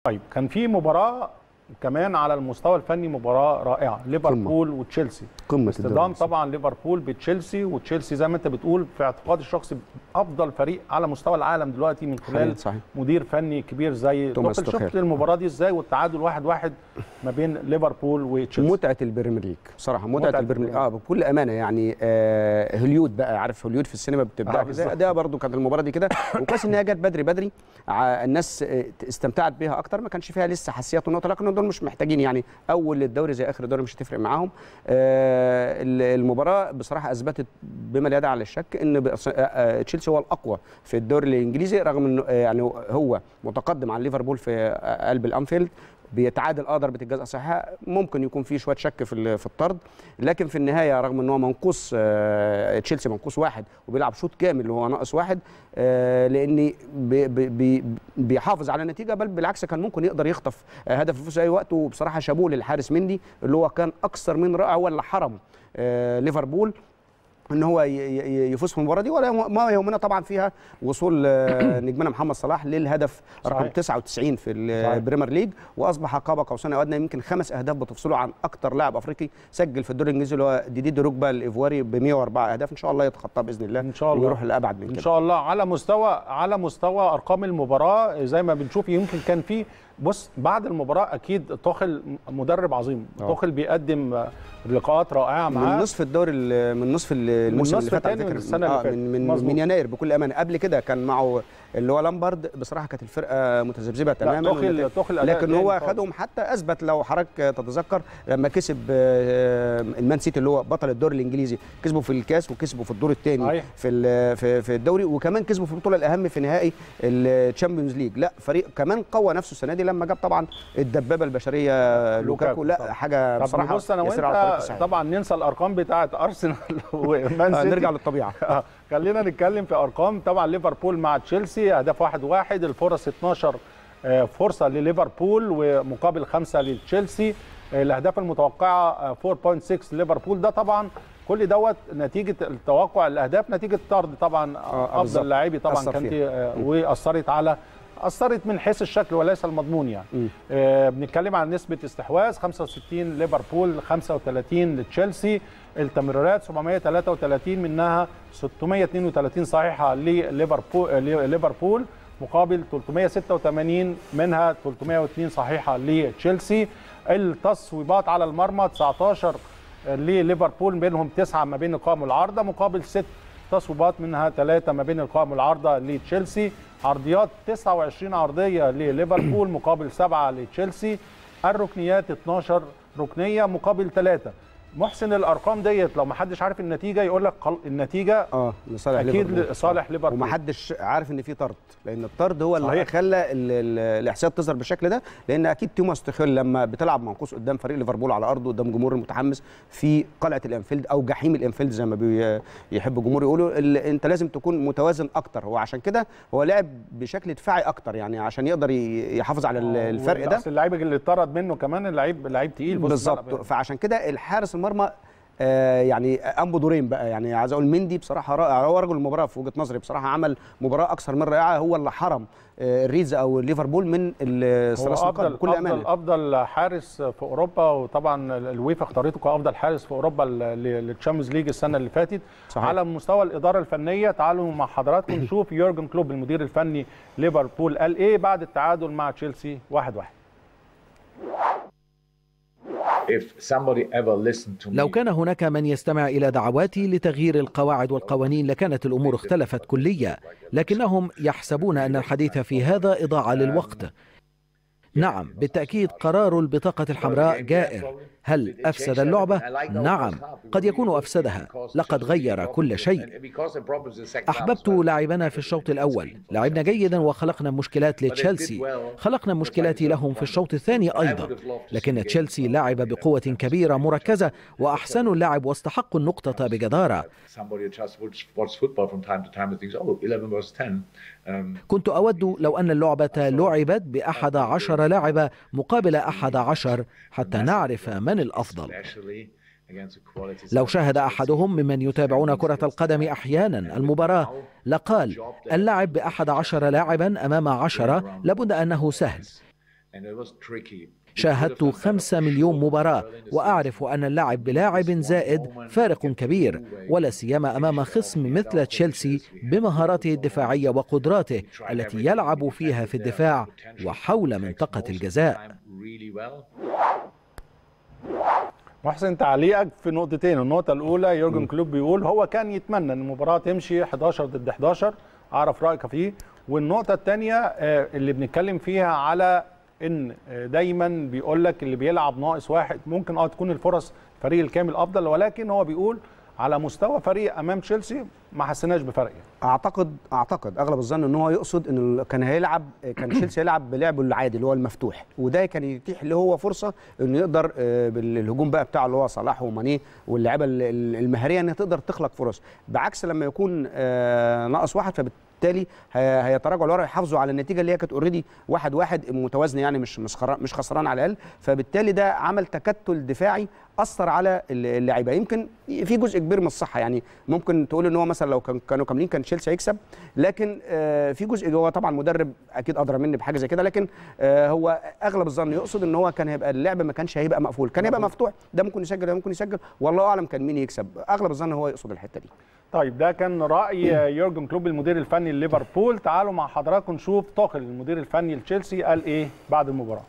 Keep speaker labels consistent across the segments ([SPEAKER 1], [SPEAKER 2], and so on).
[SPEAKER 1] طيب كان في مباراه كمان على المستوى الفني مباراه رائعه ليفربول وتشيلسي
[SPEAKER 2] قمه
[SPEAKER 1] اصطدام طبعا ليفربول بتشيلسي وتشيلسي زي ما انت بتقول في اعتقادي الشخصي افضل فريق على مستوى العالم دلوقتي من خلال
[SPEAKER 2] صحيح.
[SPEAKER 1] مدير فني كبير زي
[SPEAKER 2] توماس
[SPEAKER 1] توخيل
[SPEAKER 2] توخيل.
[SPEAKER 1] شفت المباراه دي ازاي والتعادل واحد واحد ما بين ليفربول وتشيلسي
[SPEAKER 2] متعه البريمير ليج بصراحه متعه,
[SPEAKER 1] متعة
[SPEAKER 2] البريمير ليج
[SPEAKER 1] البريمير.
[SPEAKER 2] اه بكل امانه يعني آه هوليود بقى عارف هوليود في السينما بتبدا
[SPEAKER 1] آه،
[SPEAKER 2] كده
[SPEAKER 1] بالظبط.
[SPEAKER 2] ده برضو كانت المباراه دي كده وكويس ان هي جت بدري بدري ع- الناس آه، استمتعت بيها اكتر ما كانش فيها لسه حساسيات ونقطه لكن دول مش محتاجين يعني اول الدوري زي اخر الدوري مش هتفرق معاهم آه ال- المباراه بصراحه اثبتت بما لا يدعي على الشك ان بأص- آه، آه، تشيلسي هو الاقوى في الدوري الانجليزي رغم انه آه، يعني هو متقدم عن ليفربول في آه، قلب الانفيلد بيتعادل اه ضربه الجزاء صحيحه ممكن يكون في شويه شك في ال- في الطرد لكن في النهايه رغم ان هو منقوص آه، تشيلسي منقوص واحد وبيلعب شوط كامل وهو ناقص واحد آه، لان بي بي بي بيحافظ على النتيجه بل بالعكس كان ممكن يقدر يخطف آه، هدف الفوز في اي وقت وبصراحه شابوه للحارس مندي اللي هو كان اكثر من رائع هو اللي حرم آه، ليفربول ان هو ي- ي- يفوز في المباراه دي ولا يهم- ما يهمنا طبعا فيها وصول آه، نجمنا محمد صلاح للهدف رقم
[SPEAKER 1] صحيح.
[SPEAKER 2] 99 في
[SPEAKER 1] صحيح.
[SPEAKER 2] البريمير ليج واصبح قاب قوسين او ادنى يمكن خمس اهداف بتفصله عن اكثر لاعب افريقي سجل في الدوري الانجليزي اللي هو ديدي دروجبا الايفواري ب 104 اهداف ان شاء الله يتخطاه باذن الله
[SPEAKER 1] إن شاء الله.
[SPEAKER 2] ويروح لابعد من
[SPEAKER 1] ان
[SPEAKER 2] كده
[SPEAKER 1] شاء الله على مستوى على مستوى ارقام المباراه زي ما بنشوف يمكن كان في بص بعد المباراه اكيد توخل مدرب عظيم
[SPEAKER 2] آه.
[SPEAKER 1] توخل بيقدم آه، لقاءات رائعه معاه
[SPEAKER 2] من نصف الدوري ال- من نصف ال- الموسم
[SPEAKER 1] النصف
[SPEAKER 2] اللي فات على
[SPEAKER 1] التاني من
[SPEAKER 2] فكره
[SPEAKER 1] السنة اللي
[SPEAKER 2] آه،
[SPEAKER 1] فاتت.
[SPEAKER 2] من من,
[SPEAKER 1] مظبوط.
[SPEAKER 2] من يناير بكل امانه قبل كده كان معه اللي هو لامبارد بصراحه كانت الفرقه متذبذبه تماما
[SPEAKER 1] توخيل
[SPEAKER 2] والنتائج-
[SPEAKER 1] توخيل أداء
[SPEAKER 2] لكن
[SPEAKER 1] جامد
[SPEAKER 2] هو
[SPEAKER 1] خالص.
[SPEAKER 2] خدهم حتى اثبت لو حضرتك تتذكر لما كسب آه، المان سيتي اللي هو بطل الدوري الانجليزي كسبوا في الكاس وكسبوا في الدور الثاني
[SPEAKER 1] صحيح.
[SPEAKER 2] في ال- في في الدوري وكمان كسبوا في البطوله الاهم في نهائي الشامبيونز ليج لا فريق كمان قوى نفسه السنه دي لما جاب طبعا الدبابه البشريه لوكاكو
[SPEAKER 1] لوكاكو
[SPEAKER 2] لا
[SPEAKER 1] طبعا.
[SPEAKER 2] حاجه
[SPEAKER 1] طب
[SPEAKER 2] بصراحه
[SPEAKER 1] بص انا
[SPEAKER 2] يسير على الطريق
[SPEAKER 1] وانت
[SPEAKER 2] الصحيح.
[SPEAKER 1] طبعا ننسى الارقام بتاعه ارسنال ومان
[SPEAKER 2] آه،
[SPEAKER 1] سيتي
[SPEAKER 2] نرجع للطبيعه
[SPEAKER 1] آه، خلينا نتكلم في ارقام طبعا ليفربول مع تشيلسي اهداف واحد واحد الفرص 12 آه، فرصه لليفربول ومقابل خمسه لتشيلسي آه، الاهداف المتوقعه آه، 4.6 ليفربول ده طبعا كل دوت نتيجه التوقع الاهداف نتيجه طرد طبعا
[SPEAKER 2] آه، بالظبط.
[SPEAKER 1] افضل لاعبي طبعا
[SPEAKER 2] أثر
[SPEAKER 1] كانت
[SPEAKER 2] فيها.
[SPEAKER 1] آه، واثرت على اثرت من حيث الشكل وليس المضمون يعني
[SPEAKER 2] مم.
[SPEAKER 1] آه، بنتكلم عن نسبة استحواذ 65 ليفربول 35 لتشيلسي التمريرات 733 منها 632 صحيحة لليفربول ليفربول مقابل 386 منها 302 صحيحة لتشيلسي التصويبات على المرمى 19 لليفربول منهم تسعة ما بين القائم والعارضة مقابل ست تصويبات منها ثلاثة ما بين القائم والعارضة لتشيلسي عرضيات 29 عرضية لليفربول مقابل سبعة لتشيلسي الركنيات 12 ركنية مقابل ثلاثة محسن الارقام ديت لو ما حدش عارف النتيجه يقول لك قل- النتيجه
[SPEAKER 2] اه لصالح
[SPEAKER 1] اكيد
[SPEAKER 2] ليفربول.
[SPEAKER 1] لصالح ليفربول
[SPEAKER 2] ومحدش عارف ان في طرد لان الطرد هو اللي
[SPEAKER 1] صحيح.
[SPEAKER 2] خلى ال- ال- الاحصائيات تظهر بالشكل ده لان اكيد توماس توخيل لما بتلعب منقوص قدام فريق ليفربول على ارضه قدام جمهور متحمس في قلعه الانفيلد او جحيم الانفيلد زي ما بي- يحب الجمهور يقولوا ال- انت لازم تكون متوازن اكتر وعشان كده هو لعب بشكل دفاعي اكتر يعني عشان يقدر ي- يحافظ على ال- الفرق ده
[SPEAKER 1] أصل اللعيب اللي اتطرد منه كمان اللعيب لعيب تقيل بص
[SPEAKER 2] بالظبط
[SPEAKER 1] الملعب.
[SPEAKER 2] فعشان كده الحارس المرمى آه يعني انبو دورين بقى يعني عايز اقول مندي بصراحه رائع هو رجل المباراه في وجهه نظري بصراحه عمل مباراه اكثر من رائعه هو اللي حرم آه الريدز او ليفربول من
[SPEAKER 1] هو
[SPEAKER 2] الثلاث نقاط
[SPEAKER 1] افضل
[SPEAKER 2] بكل
[SPEAKER 1] افضل
[SPEAKER 2] امانه
[SPEAKER 1] افضل حارس في اوروبا وطبعا الويفا اختارته كافضل حارس في اوروبا للتشامبيونز ليج السنه اللي فاتت
[SPEAKER 2] صحيح.
[SPEAKER 1] على مستوى الاداره الفنيه تعالوا مع حضراتكم نشوف يورجن كلوب المدير الفني ليفربول قال ايه بعد التعادل مع تشيلسي 1-1
[SPEAKER 3] if somebody ever listened to me
[SPEAKER 4] لو كان هناك من يستمع إلى دعواتي لتغيير القواعد والقوانين لكانت الأمور اختلفت كليا لكنهم يحسبون أن الحديث في هذا إضاعة للوقت نعم بالتأكيد قرار البطاقة الحمراء جائر هل أفسد اللعبة؟ نعم قد يكون أفسدها لقد غير كل شيء أحببت لاعبنا في الشوط الأول لعبنا جيدا وخلقنا مشكلات لتشيلسي خلقنا مشكلات لهم في الشوط الثاني أيضا لكن تشيلسي لعب بقوة كبيرة مركزة وأحسنوا اللعب واستحقوا النقطة بجدارة
[SPEAKER 3] somebody just would watch football from time to time and thinks oh 11 versus 10 um,
[SPEAKER 4] كنت أود لو أن اللعبة لعبت بأحد عشر لاعبة مقابل أحد عشر حتى نعرف من الأفضل
[SPEAKER 3] especially against the quality
[SPEAKER 4] لو شاهد أحدهم ممن يتابعون كرة القدم أحيانا المباراة لقال اللعب بأحد عشر لاعبا أمام عشرة لابد أنه سهل
[SPEAKER 3] and it was tricky.
[SPEAKER 4] شاهدت خمسة مليون مباراة وأعرف أن اللعب بلاعب زائد فارق كبير ولا سيما أمام خصم مثل تشيلسي بمهاراته الدفاعية وقدراته التي يلعب فيها في الدفاع وحول منطقة الجزاء
[SPEAKER 3] Really well.
[SPEAKER 1] محسن تعليقك في نقطتين النقطة الأولى يورجن كلوب بيقول هو كان يتمنى أن المباراة تمشي 11 ضد 11 أعرف رأيك فيه والنقطة الثانية اللي بنتكلم فيها على ان دايما بيقول لك اللي بيلعب ناقص واحد ممكن اه تكون الفرص فريق الكامل افضل ولكن هو بيقول على مستوى فريق امام تشيلسي ما حسيناش بفرق يعني.
[SPEAKER 2] اعتقد اعتقد اغلب الظن ان هو يقصد ان كان هيلعب كان تشيلسي هيلعب بلعبه العادي اللي هو المفتوح وده كان يتيح له هو فرصه انه يقدر آه، بالهجوم بقى بتاعه اللي هو صلاح وماني واللعيبه ال- ال- المهاريه انها تقدر تخلق فرص بعكس لما يكون آه، ناقص واحد فبالتالي هي- هيتراجعوا لورا يحافظوا على النتيجه اللي هي كانت اوريدي واحد واحد متوازنه يعني مش مش خرا- مش خسران على الاقل فبالتالي ده عمل تكتل دفاعي اثر على اللعيبه يمكن في جزء كبير من الصحه يعني ممكن تقول ان هو مثلا لو كان- كانوا كاملين كان تشيلسي هيكسب لكن آه، في جزء هو طبعا مدرب اكيد ادرى مني بحاجه زي كده لكن آه، هو اغلب الظن يقصد ان هو كان هيبقى اللعب ما كانش هيبقى مقفول كان هيبقى مفتوح ده ممكن يسجل ده ممكن يسجل والله اعلم كان مين يكسب اغلب الظن هو يقصد الحته دي
[SPEAKER 1] طيب ده كان راي يورجن كلوب المدير الفني لليفربول تعالوا مع حضراتكم نشوف توخل المدير الفني لتشيلسي قال ايه بعد المباراه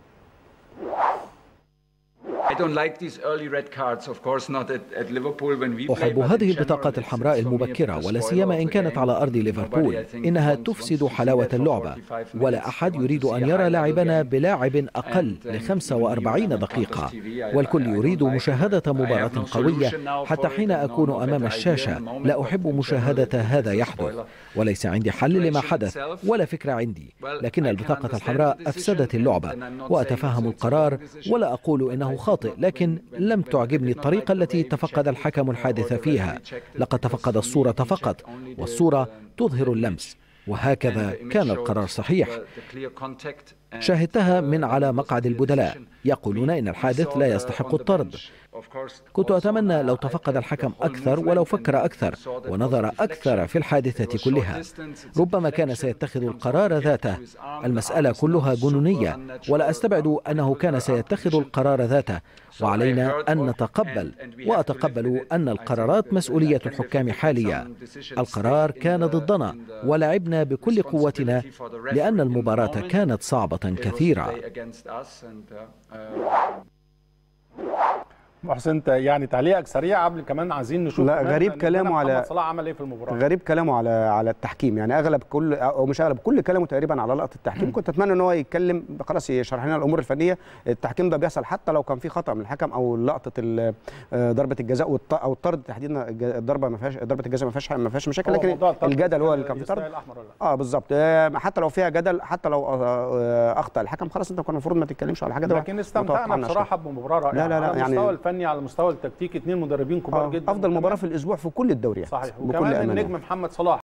[SPEAKER 5] I don't like these early red cards, of course not at, at Liverpool when we play,
[SPEAKER 4] أحب
[SPEAKER 5] but in
[SPEAKER 4] هذه
[SPEAKER 5] general
[SPEAKER 4] البطاقات
[SPEAKER 5] it's-
[SPEAKER 4] الحمراء
[SPEAKER 5] it's for me a
[SPEAKER 4] المبكرة
[SPEAKER 5] bit
[SPEAKER 4] ولا
[SPEAKER 5] spoiler
[SPEAKER 4] سيما
[SPEAKER 5] of
[SPEAKER 4] إن
[SPEAKER 5] the
[SPEAKER 4] كانت
[SPEAKER 5] game.
[SPEAKER 4] على أرض
[SPEAKER 5] Nobody,
[SPEAKER 4] ليفربول
[SPEAKER 5] I think,
[SPEAKER 4] إنها
[SPEAKER 5] wants- wants
[SPEAKER 4] تفسد
[SPEAKER 5] to see
[SPEAKER 4] حلاوة
[SPEAKER 5] that for
[SPEAKER 4] اللعبة
[SPEAKER 5] 45 minutes.
[SPEAKER 4] ولا
[SPEAKER 5] They
[SPEAKER 4] أحد
[SPEAKER 5] want to
[SPEAKER 4] يريد
[SPEAKER 5] see
[SPEAKER 4] أن
[SPEAKER 5] a
[SPEAKER 4] يرى
[SPEAKER 5] high-level
[SPEAKER 4] لاعبنا
[SPEAKER 5] game.
[SPEAKER 4] بلاعب أقل
[SPEAKER 5] And,
[SPEAKER 4] ل
[SPEAKER 5] um,
[SPEAKER 4] 45
[SPEAKER 5] when you
[SPEAKER 4] دقيقة
[SPEAKER 5] have a TV, I-
[SPEAKER 4] والكل
[SPEAKER 5] I- I don't
[SPEAKER 4] يريد
[SPEAKER 5] like it.
[SPEAKER 4] مشاهدة
[SPEAKER 5] I have
[SPEAKER 4] مباراة
[SPEAKER 5] no
[SPEAKER 4] قوية
[SPEAKER 5] solution now
[SPEAKER 4] حتى
[SPEAKER 5] for it
[SPEAKER 4] حين
[SPEAKER 5] and no-
[SPEAKER 4] أكون
[SPEAKER 5] no
[SPEAKER 4] أمام
[SPEAKER 5] better idea
[SPEAKER 4] الشاشة
[SPEAKER 5] at the moment,
[SPEAKER 4] لا
[SPEAKER 5] but
[SPEAKER 4] أحب
[SPEAKER 5] in general
[SPEAKER 4] مشاهدة
[SPEAKER 5] it's
[SPEAKER 4] هذا
[SPEAKER 5] a
[SPEAKER 4] يحدث
[SPEAKER 5] spoiler.
[SPEAKER 4] وليس عندي حل لما
[SPEAKER 5] situation
[SPEAKER 4] حدث
[SPEAKER 5] itself.
[SPEAKER 4] ولا فكرة عندي
[SPEAKER 5] Well,
[SPEAKER 4] لكن
[SPEAKER 5] I can
[SPEAKER 4] البطاقة
[SPEAKER 5] understand
[SPEAKER 4] الحمراء
[SPEAKER 5] the decision
[SPEAKER 4] أفسدت
[SPEAKER 5] and-
[SPEAKER 4] اللعبة
[SPEAKER 5] and I'm not saying
[SPEAKER 4] وأتفهم
[SPEAKER 5] it's a
[SPEAKER 4] القرار
[SPEAKER 5] wrong decision.
[SPEAKER 4] ولا أقول إنه خاطئ لكن لم تعجبني الطريقة التي تفقد الحكم الحادث فيها لقد تفقد الصورة فقط والصورة تظهر اللمس وهكذا كان القرار صحيح شاهدتها من على مقعد البدلاء يقولون إن الحادث لا يستحق الطرد كنت أتمنى لو تفقد الحكم أكثر ولو فكر أكثر ونظر أكثر في الحادثة كلها ربما كان سيتخذ القرار ذاته المسألة كلها جنونية ولا أستبعد أنه كان سيتخذ القرار ذاته وعلينا أن نتقبل وأتقبل أن القرارات مسؤولية الحكام حاليا القرار كان ضدنا ولعبنا بكل قوتنا لأن المباراة كانت صعبة كثيرة
[SPEAKER 1] محسن انت يعني تعليقك سريع قبل كمان عايزين نشوف
[SPEAKER 2] لا،
[SPEAKER 1] كمان
[SPEAKER 2] غريب
[SPEAKER 1] إن
[SPEAKER 2] كلامه
[SPEAKER 1] محمد
[SPEAKER 2] على-
[SPEAKER 1] صلاح عمل ايه في المباراه
[SPEAKER 2] غريب كلامه على على التحكيم يعني اغلب كل او مش اغلب كل كلامه تقريبا على لقطه التحكيم كنت اتمنى ان هو يتكلم خلاص يشرح لنا الامور الفنيه التحكيم ده بيحصل حتى لو كان في خطا من الحكم او لقطه ال- آه، ضربه الجزاء والط- او الطرد تحديدا الج- الضربه ما فيهاش ضربه الجزاء ما فيهاش ما فيهاش مشاكل
[SPEAKER 1] هو
[SPEAKER 2] لكن
[SPEAKER 1] موضوع الطرد
[SPEAKER 2] الجدل هو اللي كان في
[SPEAKER 1] يستاهل
[SPEAKER 2] طرد
[SPEAKER 1] الاحمر ولا لا
[SPEAKER 2] اه بالظبط آه، حتى لو فيها جدل حتى لو آه، آه، اخطا الحكم خلاص انت كان المفروض ما تتكلمش على حاجه ده
[SPEAKER 1] لكن
[SPEAKER 2] متوقع
[SPEAKER 1] استمتعنا
[SPEAKER 2] عنها
[SPEAKER 1] بصراحه بمباراه رائعه
[SPEAKER 2] لا، لا، لا،
[SPEAKER 1] على
[SPEAKER 2] يعني-
[SPEAKER 1] المستوى الفني على المستوى التكتيكي اثنين مدربين كبار
[SPEAKER 2] آه،
[SPEAKER 1] جدا
[SPEAKER 2] افضل مباراه في الاسبوع في كل الدوريات
[SPEAKER 1] صحيح
[SPEAKER 2] بكل
[SPEAKER 1] وكمان
[SPEAKER 2] أمانة.
[SPEAKER 1] النجم محمد صلاح